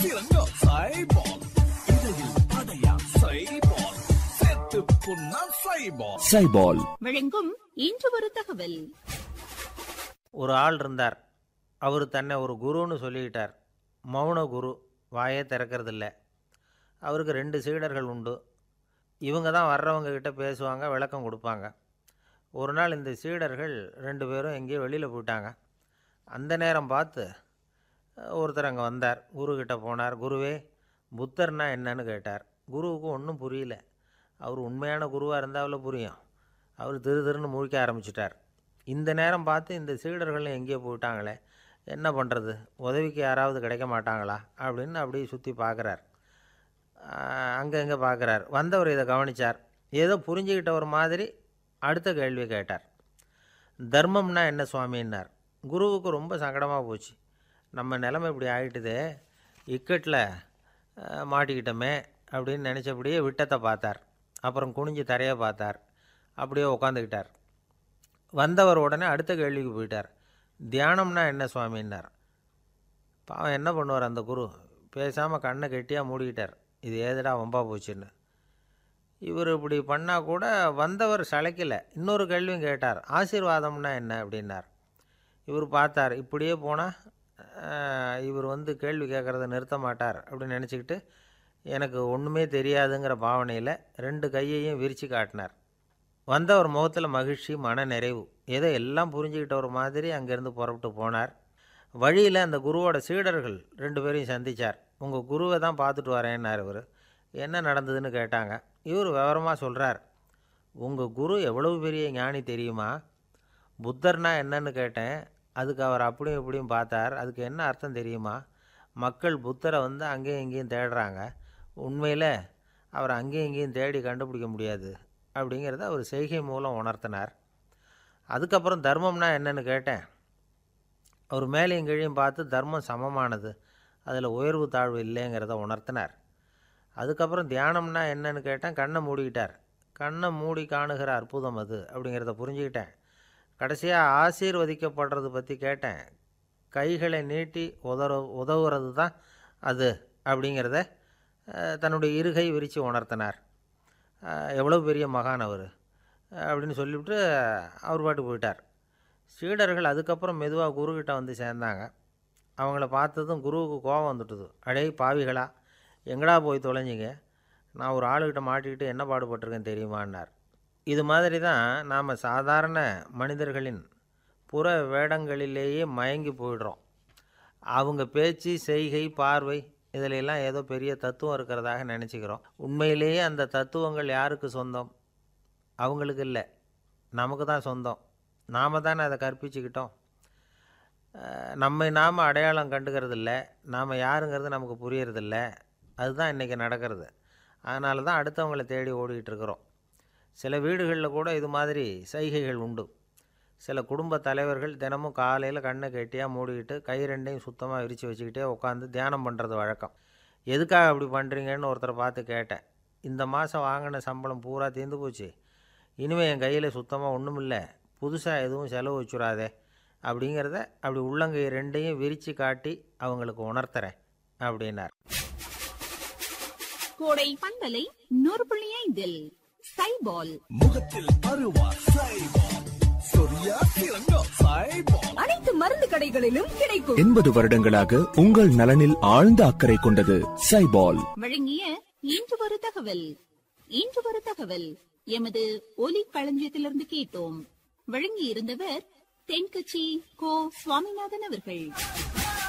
திரங்கா சைபால் இடையில் அடையா சைபால் செத்து புண்ணா சைபால் சைபால் வழங்கும் இன்று ஒரு தகவல் ஒரு ஆள் இருந்தார் அவர் தன்னை ஒரு குருன்னு சொல்லிக்கிட்டார் மௌன குரு வாயே திறக்கறதில்ல அவருக்கு ரெண்டு சீடர்கள் உண்டு இவங்க தான் வர்றவங்க கிட்ட பேசுவாங்க விளக்கம் கொடுப்பாங்க ஒரு நாள் இந்த சீடர்கள் ரெண்டு பேரும் எங்கேயோ வெளியில் போயிட்டாங்க அந்த நேரம் பார்த்து அஹ், ஒருத்தர் அங்கே வந்தார் குரு கிட்ட போனார் குருவே புத்தர்னா என்னன்னு கேட்டார் குருவுக்கு ஒன்றும் புரியல அவர் உண்மையான குருவாக இருந்தாவில் புரியும் அவர் திரு திருன்னு முழிக்க ஆரம்பிச்சிட்டார் இந்த நேரம் பார்த்து இந்த சீடர்களும் எங்கேயோ போயிட்டாங்களே என்ன பண்ணுறது உதவிக்கு யாராவது கிடைக்க மாட்டாங்களா அப்படின்னு அப்படியே சுற்றி பார்க்குறார் அங்கே எங்கே பார்க்குறார் வந்தவர் இதை கவனிச்சார் ஏதோ புரிஞ்சுக்கிட்ட ஒரு மாதிரி அடுத்த கேள்வி கேட்டார் தர்மம்னா என்ன சுவாமின்னார் குருவுக்கு ரொம்ப சங்கடமாக போச்சு நம்ம நிலைமை இப்படி ஆகிட்டுதே இக்கட்டில் அஹ், மாட்டிக்கிட்டோமே அப்படின்னு நினச்சபடியே விட்டத்தை பார்த்தார் அப்புறம் குனிஞ்சு தரையை பார்த்தார் அப்படியே உட்காந்துக்கிட்டார் வந்தவர் உடனே அடுத்த கேள்விக்கு போயிட்டார் தியானம்னா என்ன சுவாமின்னார் பாவம் என்ன பண்ணுவார் அந்த குரு பேசாமல் கண்ணை கெட்டியாக மூடிக்கிட்டார் இது ஏதுடா வம்பா போச்சுன்னு இவர் இப்படி பண்ணால் கூட வந்தவர் சளைக்கல இன்னொரு கேள்வியும் கேட்டார் ஆசீர்வாதம்னா என்ன அப்படின்னார் இவர் பார்த்தார் இப்படியே போனால் இவர் வந்து கேள்வி கேட்குறத நிறுத்த மாட்டார் அப்படின்னு நினச்சிக்கிட்டு எனக்கு ஒன்றுமே தெரியாதுங்கிற பாவனையில் ரெண்டு கையையும் விரித்து காட்டினார் வந்தவர் முகத்தில் மகிழ்ச்சி மன நிறைவு ஏதோ எல்லாம் புரிஞ்சுக்கிட்ட ஒரு மாதிரி அங்கேருந்து புறப்பட்டு போனார் வழியில் அந்த குருவோட சீடர்கள் ரெண்டு பேரையும் சந்திச்சார் உங்கள் குருவை தான் பார்த்துட்டு வரேன்னார் இவர் என்ன நடந்ததுன்னு கேட்டாங்க இவர் விவரமாக சொல்கிறார் உங்கள் குரு எவ்வளவு பெரிய ஞானி தெரியுமா புத்தர்னா என்னன்னு கேட்டேன் அதுக்கு அவர் அப்படியும் இப்படியும் பார்த்தார் அதுக்கு என்ன அர்த்தம் தெரியுமா மக்கள் புத்தரை வந்து அங்கேயும் இங்கேயும் தேடுறாங்க உண்மையில் அவர் அங்கேயும் இங்கேயும் தேடி கண்டுபிடிக்க முடியாது அப்படிங்கிறத அவர் செய்கை மூலம் உணர்த்தினார் அதுக்கப்புறம் தர்மம்னா என்னன்னு கேட்டேன் அவர் மேலேயும் கீழையும் பார்த்து தர்மம் சமமானது அதில் உயர்வு தாழ்வு இல்லைங்கிறத உணர்த்தினார் அதுக்கப்புறம் தியானம்னா என்னன்னு கேட்டேன் கண்ணை மூடிக்கிட்டார் கண்ணை மூடி காணுகிற அற்புதம் அது அப்படிங்கிறத புரிஞ்சுக்கிட்டேன் கடைசியாக ஆசீர்வதிக்கப்படுறது பற்றி கேட்டேன் கைகளை நீட்டி உதற உதவுறது தான் அது அப்படிங்கிறத அஹ், தன்னுடைய இருகை விரித்து உணர்த்தினார் அஹ், எவ்வளவு பெரிய மகான் அவர் அப்படின்னு சொல்லிவிட்டு அவர் பாட்டு போயிட்டார் சீடர்கள் அதுக்கப்புறம் மெதுவாக குருக்கிட்ட வந்து சேர்ந்தாங்க அவங்கள பார்த்ததும் குருவுக்கு கோபம் வந்துட்டுது அடே பாவிகளா எங்கடா போய் தொலைஞ்சிங்க நான் ஒரு ஆளுகிட்ட மாட்டிக்கிட்டு என்ன பாடுபட்டிருக்கேன் தெரியுமான்னார் இது மாதிரி தான் நாம் சாதாரண மனிதர்களின் புற வேடங்களிலேயே மயங்கி போயிடுறோம் அவங்க பேச்சு செய்கை பார்வை இதில் எல்லாம் ஏதோ பெரிய தத்துவம் இருக்கிறதாக நினச்சிக்கிறோம் உண்மையிலேயே அந்த தத்துவங்கள் யாருக்கு சொந்தம் அவங்களுக்கு இல்லை நமக்கு தான் சொந்தம் நாம் தானே அதை கற்பிச்சுக்கிட்டோம் அஹ் நம்மை நாம் அடையாளம் கண்டுக்கிறது இல்லை நாம் யாருங்கிறது நமக்கு புரியறதில்ல அதுதான் இன்றைக்கி நடக்கிறது அதனால தான் அடுத்தவங்களை தேடி ஓடிக்கிட்டு இருக்கிறோம் சில வீடுகளில் கூட இது மாதிரி சைகைகள் உண்டு சில குடும்ப தலைவர்கள் தினமும் காலையில் கண்ணை கெட்டியாக மூடிக்கிட்டு கை ரெண்டையும் சுத்தமாக விரித்து வச்சுக்கிட்டே உட்காந்து தியானம் பண்ணுறது வழக்கம் எதுக்காக அப்படி பண்ணுறீங்கன்னு ஒருத்தரை பார்த்து கேட்டேன் இந்த மாதம் வாங்கின சம்பளம் பூரா தீர்ந்து போச்சு இனிமேல் என் கையில் சுத்தமாக ஒன்றும் இல்லை புதுசாக எதுவும் செலவு வச்சுடாதே அப்படிங்கிறத அப்படி உள்ளங்கை ரெண்டையும் விரித்து காட்டி அவங்களுக்கு உணர்த்துறேன் அப்படின்னார் கோடை பண்பலை நூறு புள்ளி ஐந்தில் சைபால் முகத்தில் அருவா சைபால் சொரியா திரங்கா சைபால் அனைத்து மருந்து கடைகளிலும் கிடைக்கும் எண்பது வருடங்களாக உங்கள் நலனில் ஆழ்ந்த அக்கறை கொண்டது சைபால் வழங்கிய இன்று ஒரு தகவல் இன்று ஒரு தகவல் எமது ஒலி களஞ்சியத்திலிருந்து கேட்டோம் வழங்கி இருந்தவர் தென்கட்சி கோ சுவாமிநாதன் அவர்கள்